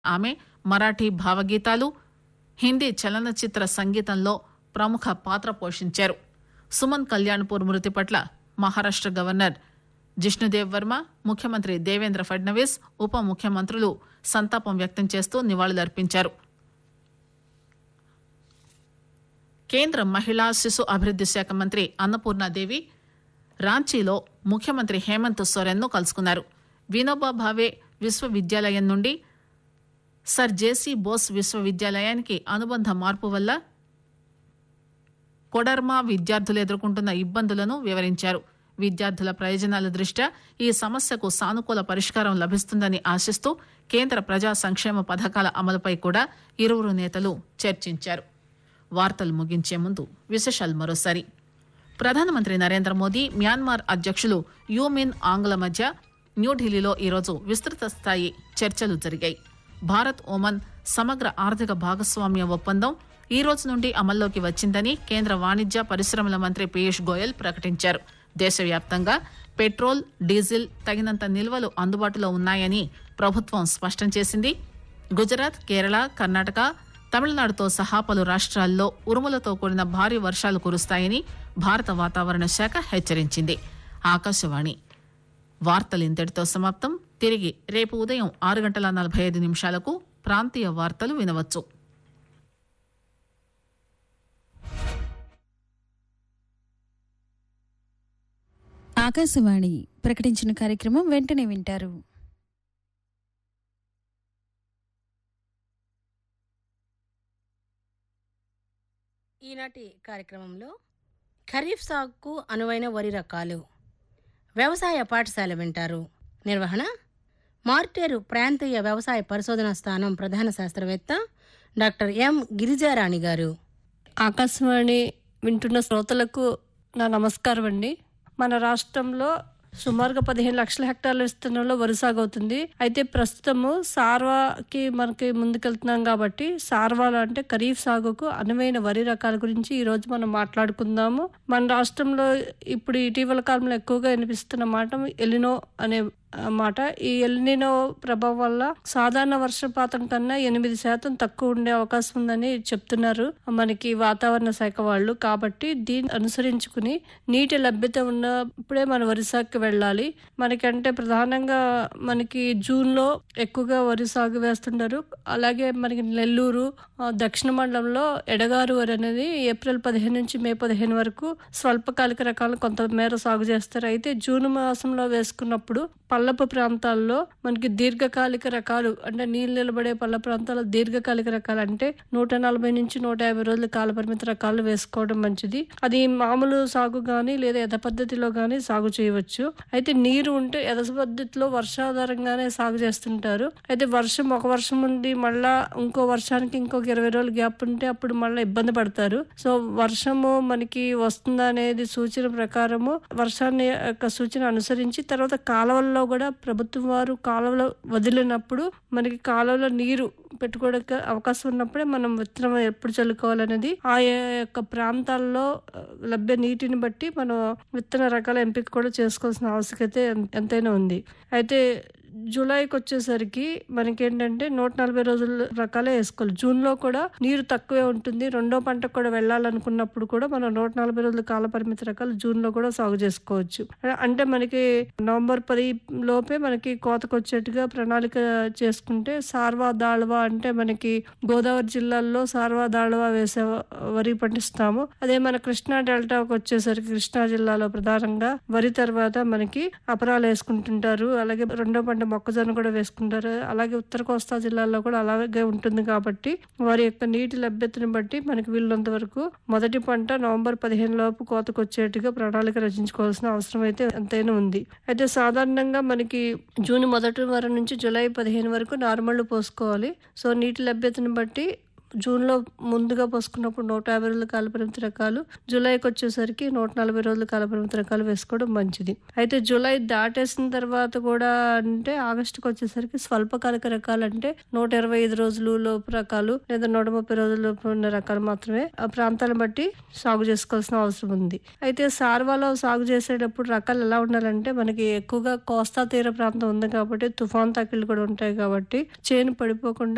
ఆమె మరాఠీ భావగీతాలు హిందీ చలనచిత్ర సంగీతంలో ప్రముఖ పాత్ర పోషించారు సుమన్ కళ్యాణ్పూర్ మృతి పట్ల మహారాష్ట గవర్నర్ జిష్ణుదేవ్ వర్మ ముఖ్యమంత్రి దేవేంద్ర ఫడ్నవీస్ ఉప ముఖ్యమంత్రులు సంతాపం వ్యక్తం చేస్తూ నివాళులర్పించారు కేంద్ర మహిళా శిశు అభివృద్ది శాఖ మంత్రి అన్నపూర్ణాదేవి రాంచీలో ముఖ్యమంత్రి హేమంత్ సోరెన్ ను కలుసుకున్నారు వినోబా భావే విశ్వవిద్యాలయం నుండి సర్ జేసీ బోస్ విశ్వవిద్యాలయానికి అనుబంధ మార్పు వల్ల కొడర్మా విద్యార్థులు ఎదుర్కొంటున్న ఇబ్బందులను వివరించారు విద్యార్థుల ప్రయోజనాల దృష్ట్యా ఈ సమస్యకు సానుకూల పరిష్కారం లభిస్తుందని ఆశిస్తూ కేంద్ర ప్రజా సంక్షేమ పథకాల అమలుపై కూడా ఇరువురు నేతలు చర్చించారు వార్తలు ముగించే ముందు విశేషాలు మరోసారి ప్రధానమంత్రి నరేంద్ర మోదీ మ్యాన్మార్ అధ్యక్షులు యూమిన్ ఆంగ్ల మధ్య న్యూఢిల్లీలో ఈరోజు విస్తృత స్థాయి చర్చలు జరిగాయి భారత్ ఒమన్ సమగ్ర ఆర్థిక భాగస్వామ్య ఒప్పందం ఈ రోజు నుండి అమల్లోకి వచ్చిందని కేంద్ర వాణిజ్య పరిశ్రమల మంత్రి పీయూష్ గోయల్ ప్రకటించారు దేశవ్యాప్తంగా పెట్రోల్ డీజిల్ తగినంత నిల్వలు అందుబాటులో ఉన్నాయని ప్రభుత్వం స్పష్టం చేసింది గుజరాత్ కేరళ కర్ణాటక తమిళనాడుతో సహా పలు రాష్ట్రాల్లో ఉరుములతో కూడిన భారీ వర్షాలు కురుస్తాయని భారత వాతావరణ శాఖ హెచ్చరించింది ఆకాశవాణి వార్తలు ఇంతటితో సమాప్తం తిరిగి రేపు ఉదయం ఆరు గంటల నలభై ఐదు నిమిషాలకు ప్రాంతీయ వార్తలు వినవచ్చు ఆకాశవాణి ప్రకటించిన కార్యక్రమం వెంటనే వింటారు ఈనాటి కార్యక్రమంలో ఖరీఫ్ సాగుకు అనువైన వరి రకాలు వ్యవసాయ పాఠశాల వింటారు నిర్వహణ మార్టేరు ప్రాంతీయ వ్యవసాయ పరిశోధనా స్థానం ప్రధాన శాస్త్రవేత్త డాక్టర్ ఎం గిరిజారాణి గారు ఆకాశవాణి వింటున్న శ్రోతలకు నా నమస్కారం అండి మన రాష్ట్రంలో సుమారుగా పదిహేను లక్షల హెక్టార్ల విస్తీర్ణంలో వరి సాగు అవుతుంది అయితే ప్రస్తుతము సార్వాకి మనకి ముందుకెళ్తున్నాం కాబట్టి సార్వాలు అంటే ఖరీఫ్ సాగుకు అనువైన వరి రకాల గురించి ఈ రోజు మనం మాట్లాడుకుందాము మన రాష్ట్రంలో ఇప్పుడు ఇటీవల కాలంలో ఎక్కువగా వినిపిస్తున్న మాట ఎలినో అనే ఆ మాట ఈ ఎల్నినో ప్రభావం వల్ల సాధారణ వర్షపాతం కన్నా ఎనిమిది శాతం తక్కువ ఉండే అవకాశం ఉందని చెప్తున్నారు మనకి వాతావరణ శాఖ వాళ్ళు కాబట్టి దీన్ని అనుసరించుకుని నీటి లభ్యత ఉన్నప్పుడే మన వరి సాగుకి వెళ్ళాలి మనకంటే ప్రధానంగా మనకి జూన్ లో ఎక్కువగా వరి సాగు వేస్తుంటారు అలాగే మనకి నెల్లూరు ఆ, దక్షిణ మండలంలో ఎడగారు వరి అనేది ఏప్రిల్ పదిహేను నుంచి మే పదిహేను వరకు స్వల్పకాలిక రకాలను కొంతమేర సాగు చేస్తారు అయితే జూన్ మాసంలో వేసుకున్నప్పుడు పల్లపు ప్రాంతాల్లో మనకి దీర్ఘకాలిక రకాలు అంటే నీళ్ళు నిలబడే పల్ల ప్రాంతాల్లో దీర్ఘకాలిక రకాలు అంటే నూట నలభై నుంచి నూట యాభై రోజుల కాలపరిమిత రకాలు వేసుకోవడం మంచిది అది మామూలు సాగు గాని లేదా యథ పద్ధతిలో గాని సాగు చేయవచ్చు అయితే నీరు ఉంటే యథ పద్ధతిలో వర్షాధారంగానే సాగు చేస్తుంటారు అయితే వర్షం ఒక వర్షం ఉండి మళ్ళా ఇంకో వర్షానికి ఇంకొక ఇరవై రోజులు గ్యాప్ ఉంటే అప్పుడు మళ్ళీ ఇబ్బంది పడతారు సో వర్షము మనకి వస్తుందా అనేది సూచన ప్రకారము వర్షాన్ని యొక్క సూచన అనుసరించి తర్వాత కాలువల్లో కూడా ప్రభుత్వం వారు కాలువలో వదిలినప్పుడు మనకి కాలువలో నీరు పెట్టుకోవడానికి అవకాశం ఉన్నప్పుడే మనం విత్తనం ఎప్పుడు చల్లుకోవాలనేది ఆ యొక్క ప్రాంతాల్లో ఆ, లభ్య నీటిని బట్టి మనం విత్తన రకాల ఎంపిక కూడా చేసుకోవాల్సిన ఆవశ్యకత ఎన్- ఎంతైనా ఉంది అయితే జూలైకి వచ్చేసరికి మనకేంటంటే నూట నలభై రోజుల రకాలే వేసుకోవాలి జూన్ లో కూడా నీరు తక్కువే ఉంటుంది రెండో పంటకు కూడా వెళ్ళాలనుకున్నప్పుడు కూడా మనం నూట నలభై రోజుల కాల పరిమితి రకాలు జూన్ లో కూడా సాగు చేసుకోవచ్చు అంటే మనకి నవంబర్ పది లోపే మనకి కోతకు వచ్చేట్టుగా ప్రణాళిక చేసుకుంటే సార్వా దాళవా అంటే మనకి గోదావరి జిల్లాల్లో సార్వా దాళవా వేసే వరి పండిస్తాము అదే మన కృష్ణా డెల్టాకు వచ్చేసరికి కృష్ణా జిల్లాలో ప్రధానంగా వరి తర్వాత మనకి అపరాలు వేసుకుంటుంటారు అలాగే రెండో పంట మొక్కజొన్న కూడా వేసుకుంటారు అలాగే ఉత్తర కోస్తా జిల్లాల్లో కూడా అలాగే ఉంటుంది కాబట్టి వారి యొక్క నీటి లభ్యతను బట్టి మనకి వీళ్ళంత వరకు మొదటి పంట నవంబర్ పదిహేను లోపు కోతకు వచ్చేట్టుగా ప్రణాళిక రచించుకోవాల్సిన అవసరం అయితే ఎంతైనా ఉంది అయితే సాధారణంగా మనకి జూన్ మొదటి వారం నుంచి జూలై పదిహేను వరకు నార్మల్ పోసుకోవాలి సో నీటి లభ్యతను బట్టి జూన్లో ముందుగా పోసుకున్నప్పుడు నూట యాభై రోజుల కాలపరిమితి రకాలు జూలైకి వచ్చేసరికి నూట నలభై రోజుల కాలపరిమితి రకాలు వేసుకోవడం మంచిది అయితే జూలై దాటేసిన తర్వాత కూడా అంటే ఆగస్టుకి వచ్చేసరికి స్వల్పకాలిక రకాలు అంటే నూట ఇరవై ఐదు రోజులు లోపు రకాలు లేదా నూట ముప్పై రోజుల లోపు ఉన్న రకాలు మాత్రమే ఆ ప్రాంతాలను బట్టి సాగు చేసుకోవాల్సిన అవసరం ఉంది అయితే సార్వాలో సాగు చేసేటప్పుడు రకాలు ఎలా ఉండాలంటే మనకి ఎక్కువగా కోస్తా తీర ప్రాంతం ఉంది కాబట్టి తుఫాన్ తాకిళ్ళు కూడా ఉంటాయి కాబట్టి చేను పడిపోకుండా